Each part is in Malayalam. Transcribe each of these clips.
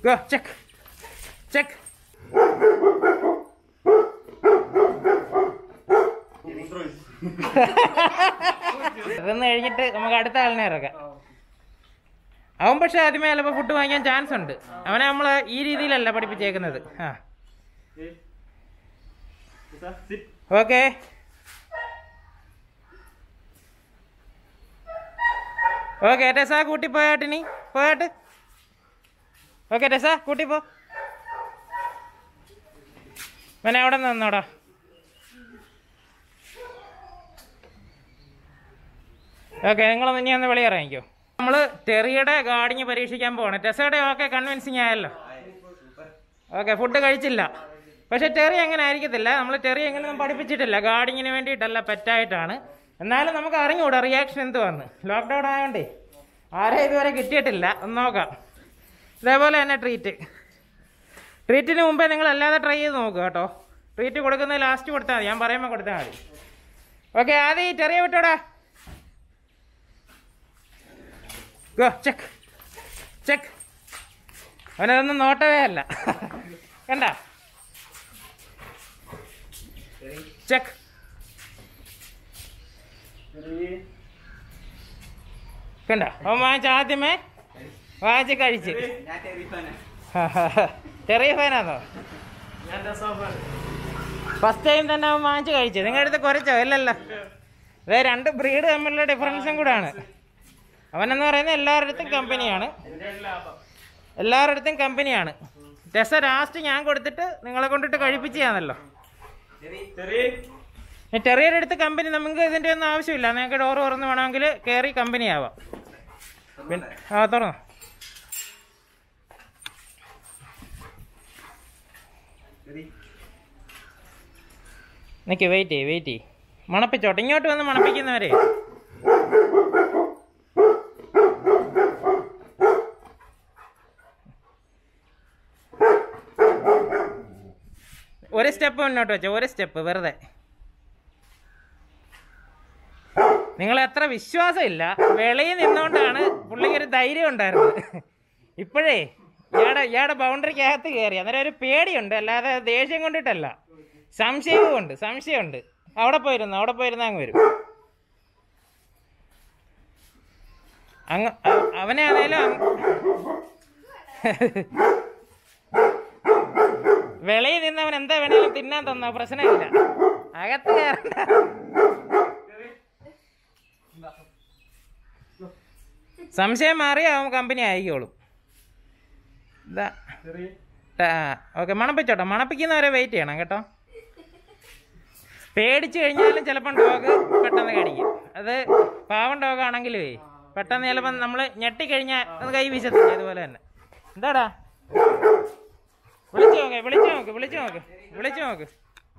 ഗോ ചെക്ക് ചെക്ക് ഇതൊന്ന് കഴിഞ്ഞിട്ട് നമുക്ക് അടുത്ത ആളിനെ ഇറക്കാം അവൻ പക്ഷെ ആദ്യമേ ചിലപ്പോൾ ഫുഡ് വാങ്ങിക്കാൻ ചാൻസ് ഉണ്ട് അവനെ നമ്മൾ ഈ രീതിയിലല്ല പഠിപ്പിച്ചേക്കുന്നത് ആ ഓക്കെ ഓക്കെ ടെസ കൂട്ടി പോയാട്ടിനി പോയാട്ട് ഓക്കെ ടെസ കൂട്ടി പോ പിന്നെ അവിടെ നിന്നോടാ ഓക്കെ നിങ്ങളൊന്ന് ഇനി ഒന്ന് വെളിയിറങ്ങിക്കോ നമ്മൾ ടെറിയുടെ ഗാർഡിങ് പരീക്ഷിക്കാൻ പോവാണ് ടെസയുടെ ഓക്കെ കൺവിൻസിങ് ആയല്ലോ ഓക്കെ ഫുഡ് കഴിച്ചില്ല പക്ഷെ ടെറി അങ്ങനെ ആയിരിക്കത്തില്ല നമ്മൾ ടെറി എങ്ങനെയൊന്നും പഠിപ്പിച്ചിട്ടില്ല ഗാർഡിങ്ങിന് വേണ്ടിയിട്ടല്ല പെറ്റായിട്ടാണ് എന്നാലും നമുക്ക് അറിഞ്ഞുകൂടാ റിയാക്ഷൻ എന്ത് വന്ന് ലോക്ക്ഡൗൺ ആയതുകൊണ്ടേ ആരെ ഇതുവരെ കിട്ടിയിട്ടില്ല ഒന്ന് നോക്കാം ഇതേപോലെ തന്നെ ട്രീറ്റ് ട്രീറ്റിന് മുമ്പേ നിങ്ങൾ അല്ലാതെ ട്രൈ ചെയ്ത് നോക്കുക കേട്ടോ ട്രീറ്റ് കൊടുക്കുന്നത് ലാസ്റ്റ് കൊടുത്താൽ മതി ഞാൻ പറയുമ്പോൾ കൊടുത്താൽ മതി ഓക്കെ ആദ്യം ഈ ടെറിയ വിട്ടോടാ ഗോ ചെക്ക് ചെക്ക് അവനതൊന്നും നോട്ടവേ അല്ല കണ്ട ചെക്ക് കണ്ട അവൻ വാങ്ങിച്ച ആദ്യമേ വാങ്ങിച്ച് കഴിച്ച് ചെറിയ ഫാനാണോ ഫസ്റ്റ് ടൈം തന്നെ അവൻ വാങ്ങിച്ച് കഴിച്ചു നിങ്ങളുടെ അടുത്ത് കുറച്ചോ ഇല്ലല്ലോ അതെ രണ്ട് ബ്രീഡ് തമ്മിലുള്ള ഡിഫറൻസും കൂടാണ് അവനെന്ന് പറയുന്നത് എല്ലാവരുടെ അടുത്തും കമ്പനിയാണ് എല്ലാവരുടെ അടുത്തും കമ്പനിയാണ് ടെസ ലാസ്റ്റ് ഞാൻ കൊടുത്തിട്ട് നിങ്ങളെ കൊണ്ടിട്ട് കഴിപ്പിച്ചാണല്ലോ ടെറിയുടെ അടുത്ത് കമ്പനി നമുക്ക് ഇതിൻ്റെ ഒന്നും ആവശ്യമില്ല നിങ്ങൾക്ക് ഡോർ തുറന്ന് വേണമെങ്കിൽ കയറി കമ്പനി ആവാം പിന്നെ ആ തുറന്നു നിൽക്ക് വെയിറ്റ് ചെയ്യ് വെയിറ്റ് ചെയ്യ് മണപ്പിച്ചോട്ടെ ഇങ്ങോട്ട് വന്ന് മണപ്പിക്കുന്നവരെ ഒരു സ്റ്റെപ്പ് മുന്നോട്ട് വെച്ചോ ഒരു സ്റ്റെപ്പ് വെറുതെ നിങ്ങൾ എത്ര വിശ്വാസമില്ല വെളിയിൽ നിന്നുകൊണ്ടാണ് പുള്ളിക്ക് ഒരു ധൈര്യം ഉണ്ടായിരുന്നത് ഇപ്പോഴേ ഇയാടെ ഇയാടെ ബൗണ്ടറിക്കകത്ത് കയറി അന്നേരം ഒരു പേടിയുണ്ട് അല്ലാതെ ദേഷ്യം കൊണ്ടിട്ടല്ല സംശയവുമുണ്ട് സംശയമുണ്ട് അവിടെ പോയിരുന്നു അവിടെ പോയിരുന്ന അങ്ങ് വരും അങ്ങ് അ- അവനെ ആണേലും അങ്ങ് വെളിയിൽ നിന്നവൻ എന്താ വേണേലും തിന്നാൻ തന്നോ പ്രശ്നമില്ല അകത്ത് കയറണ്ട സംശയം മാറി അവൻ കമ്പനി ആയിക്കോളും ഇതാ ഓക്കെ മണപ്പിച്ചോട്ടോ മണപ്പിക്കുന്നവരെ വെയിറ്റ് ചെയ്യണം കേട്ടോ പേടിച്ചു കഴിഞ്ഞാലും ചിലപ്പം ഡോഗ് പെട്ടെന്ന് കടിക്കും അത് പാവം ഡോഗ് ആണെങ്കിലുവേ പെട്ടെന്ന് ചിലപ്പം നമ്മൾ ഞെട്ടിക്കഴിഞ്ഞാൽ അത് കൈ വീശത്തില്ല ഇതുപോലെ തന്നെ എന്താടാ വിളിച്ചു നോക്ക് വിളിച്ചു നോക്ക് വിളിച്ചു നോക്ക് വിളിച്ചു നോക്ക്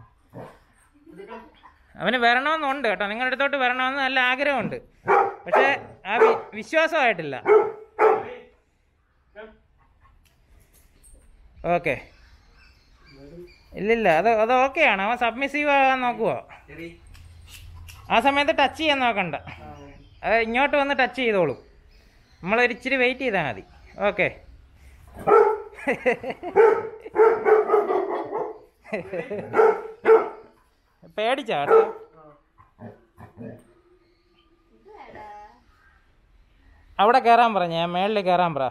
അവന് വരണമെന്നുണ്ട് കേട്ടോ നിങ്ങളുടെ അടുത്തോട്ട് വരണമെന്ന് നല്ല ആഗ്രഹമുണ്ട് പക്ഷേ ആ വി- വിശ്വാസമായിട്ടില്ല ഓക്കെ ഇല്ലില്ല അത് അത് ഓക്കെയാണ് അവൻ സബ്മിസീവ് ആകാൻ നോക്കുവോ ആ സമയത്ത് ടച്ച് ചെയ്യാൻ നോക്കണ്ട അത് ഇങ്ങോട്ട് വന്ന് ടച്ച് ചെയ്തോളും നമ്മളൊരു ഇച്ചിരി വെയിറ്റ് ചെയ്താൽ മതി ഓക്കെ പേടിച്ചാ കേട്ടോ അവിടെ കയറാൻ പറ ഞാൻ മേളിൽ കയറാൻ പറ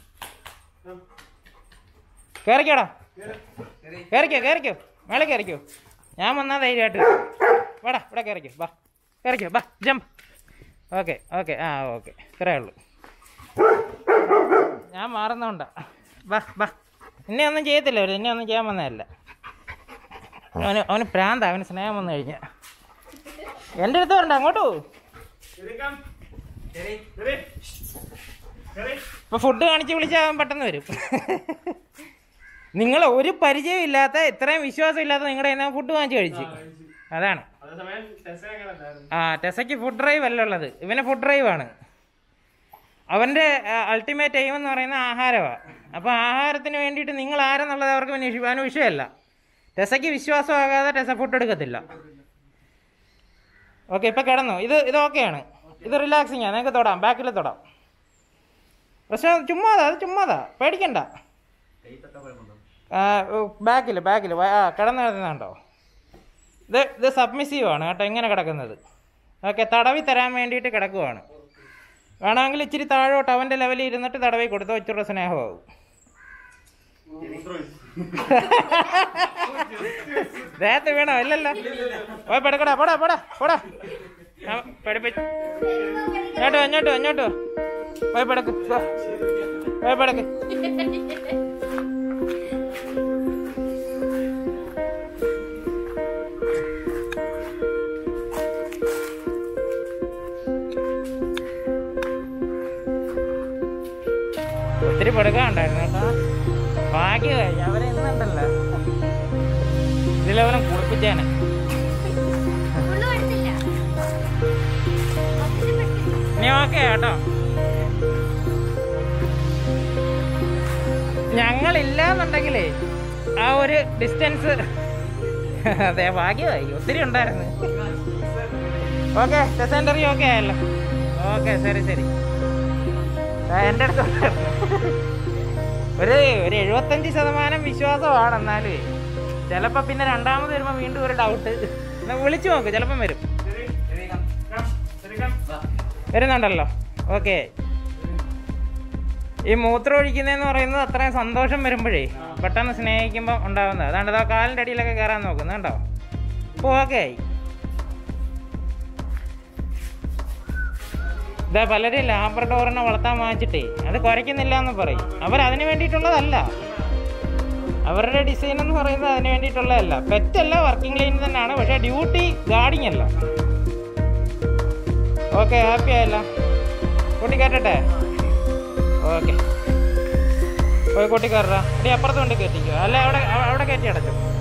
കയറിക്കോടാ കയറിക്കോ കയറിക്കോ മേളിൽ കയറിക്കോ ഞാൻ വന്നാൽ ധൈര്യമായിട്ട് വാടാ ഇവിടെ കയറിക്കോ ബാ കയറിക്കോ ബാ ജമ്പ് ഓക്കെ ഓക്കെ ആ ഓക്കെ ഇത്രയേ ഉള്ളൂ ഞാൻ മാറുന്നോണ്ടാ ബാ ബാ എന്നെ ഒന്നും ചെയ്യത്തില്ല അവർ എന്നെ ഒന്നും ചെയ്യാൻ വന്നതല്ല അവന് അവന് പ്രാന്ത അവന് സ്നേഹം വന്നു കഴിഞ്ഞാൽ എൻ്റെ അടുത്ത് വരണ്ട അങ്ങോട്ട് പോ ഇപ്പൊ ഫുഡ് കാണിച്ച് വിളിച്ചാൽ അവൻ പെട്ടെന്ന് വരും നിങ്ങൾ ഒരു പരിചയം ഇല്ലാത്ത ഇത്രയും വിശ്വാസം ഇല്ലാത്ത നിങ്ങളുടെ കയ്യിൽ നിന്ന് ഫുഡ് വാങ്ങിച്ച് കഴിച്ച് അതാണ് ആ ടെസയ്ക്ക് ഫുഡ് ഡ്രൈവ് അല്ല ഉള്ളത് ഇവന് ഫുഡ് ഡ്രൈവ് ആണ് അവൻ്റെ അൾട്ടിമേറ്റ് എയിം എന്ന് പറയുന്ന ആഹാരമാണ് അപ്പോൾ ആഹാരത്തിന് വേണ്ടിയിട്ട് നിങ്ങൾ ആരെന്നുള്ളത് അവർക്ക് പിന്നെ വിഷ- അവന് വിഷയമല്ല ടെസയ്ക്ക് വിശ്വാസമാകാതെ ടെസ ഫുഡ് എടുക്കത്തില്ല ഓക്കെ ഇപ്പം കിടന്നു ഇത് ഇത് ഓക്കെയാണ് ഇത് റിലാക്സിങ് ആണ് നിങ്ങൾക്ക് തൊടാം ബാക്കിൽ തൊടാം പ്രശ്നം ചുമ്മാതാ അത് ചുമ്മാതാ പേടിക്കണ്ട ബാക്കിൽ ബാക്കിൽ ആ കിടന്ന് കിടന്നുണ്ടോ ഇത് ഇത് സബ്മിസീവ് ആണ് കേട്ടോ ഇങ്ങനെ കിടക്കുന്നത് ഓക്കെ തടവി തരാൻ വേണ്ടിയിട്ട് കിടക്കുവാണ് വേണമെങ്കിൽ ഇച്ചിരി താഴോട്ട് അവൻ്റെ ലെവലിൽ ഇരുന്നിട്ട് തടവി കൊടുത്തോ ഇച്ചിരി സ്നേഹമാവും ദേഹത്ത് വീണോ ഇല്ലല്ലോ പോയി പെടുക്കടാ പോടാ പോടാ പോടാ ഞാൻ പഠിപ്പിച്ചു ഇങ്ങോട്ടോ ഇങ്ങോട്ടോ ഇങ്ങോട്ടോ പോയി പെടക്ക് ദാ. പോയി പെടക്ക് ഒത്തിരി പെടുക്കാണ്ടായിരുന്നു കേട്ടോ ഭാഗ്യമായി അവരെ ഇന്നുണ്ടല്ലോ ഇതിലവനും കുളിപ്പിച്ചേനെ ഒന്നും എടുത്തില്ല ഒത്തിരി പെട്ടില്ല നീ ഓക്കെ കേട്ടോ ഞങ്ങളില്ല എന്നുണ്ടെങ്കിലേ ആ ഒരു ഡിസ്റ്റൻസ് അതെ ഭാഗ്യമായി ഒത്തിരി ഉണ്ടായിരുന്നു ഓക്കെ സെൻറ്ററി ഓക്കെ ആയല്ലോ ഓക്കെ ശരി ശരി ആ, എൻ്റെ അടുത്ത് ഉണ്ടായിരുന്നു. ഒരു ഒരു എഴുപത്തഞ്ച് ശതമാനം വിശ്വാസമാണ് എന്നാലും ചിലപ്പോൾ പിന്നെ രണ്ടാമത് വരുമ്പോൾ വീണ്ടും ഒരു ഡൗട്ട് എന്നാ വിളിച്ചു നോക്ക് ചിലപ്പം വരും വരുന്നുണ്ടല്ലോ ഓക്കെ ഈ മൂത്രം ഒഴിക്കുന്നതെന്ന് പറയുന്നത് അത്രയും സന്തോഷം വരുമ്പോഴേ പെട്ടെന്ന് സ്നേഹിക്കുമ്പോൾ ഉണ്ടാവുന്നത് അതാണ്ട് ഇതാ കാലിൻ്റെ അടിയിലൊക്കെ കയറാൻ നോക്കുന്നത് കേട്ടോ ഇപ്പോൾ ഓക്കെ ആയി ഇതാ പലരും ലാബ്രഡോറിനെ വളർത്താൻ വാങ്ങിച്ചിട്ടേ അത് കുറയ്ക്കുന്നില്ല എന്ന് പറയും അവരതിന് വേണ്ടിയിട്ടുള്ളതല്ല അവരുടെ ഡിസൈൻ എന്ന് പറയുന്നത് അതിന് വേണ്ടിയിട്ടുള്ളതല്ല പെറ്റല്ല വർക്കിംഗ് ലൈൻ തന്നെയാണ് പക്ഷേ ഡ്യൂട്ടി ഗാർഡിങ് അല്ല ഓക്കെ ഹാപ്പി ആയല്ലോ കൂട്ടി കയറ്റട്ടെ ഓക്കെ പോയി കൂട്ടി കയറാ ഇടി അപ്പുറത്ത് കൊണ്ട് കയറ്റിക്കോ അല്ല അവിടെ അവിടെ കയറ്റി അടച്ചു